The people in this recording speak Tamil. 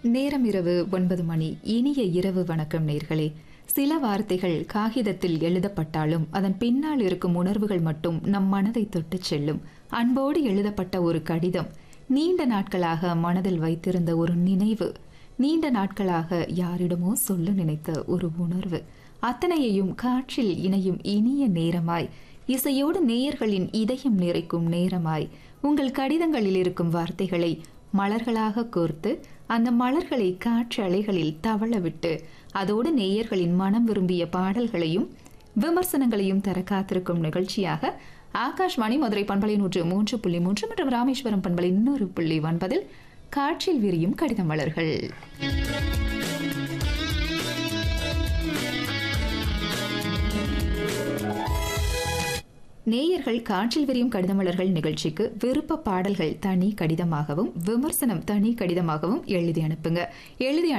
நேரம் இரவு ஒன்பது மணி இனிய இரவு வணக்கம் நேர்களே சில வார்த்தைகள் காகிதத்தில் எழுதப்பட்டாலும் அதன் பின்னால் இருக்கும் உணர்வுகள் மட்டும் நம் மனதை தொட்டுச் செல்லும் அன்போடு எழுதப்பட்ட ஒரு கடிதம் நீண்ட நாட்களாக மனதில் வைத்திருந்த ஒரு நினைவு நீண்ட நாட்களாக யாரிடமோ சொல்ல நினைத்த ஒரு உணர்வு அத்தனையையும் காற்றில் இணையும் இனிய நேரமாய் இசையோடு நேயர்களின் இதயம் நிறைக்கும் நேரமாய் உங்கள் கடிதங்களில் இருக்கும் வார்த்தைகளை மலர்களாக கோர்த்து அந்த மலர்களை காற்று அலைகளில் தவள விட்டு அதோடு நேயர்களின் மனம் விரும்பிய பாடல்களையும் விமர்சனங்களையும் தர காத்திருக்கும் நிகழ்ச்சியாக ஆகாஷ்வாணி மதுரை பண்பலை நூற்று மூன்று புள்ளி மூன்று மற்றும் ராமேஸ்வரம் பண்பலை இன்னொரு புள்ளி ஒன்பதில் காற்றில் விரியும் கடித மலர்கள் நேயர்கள் காற்றில் விரியும் கடிதமலர்கள் நிகழ்ச்சிக்கு விருப்ப பாடல்கள் தனி கடிதமாகவும் விமர்சனம் தனி கடிதமாகவும் எழுதி அனுப்புங்க எழுதி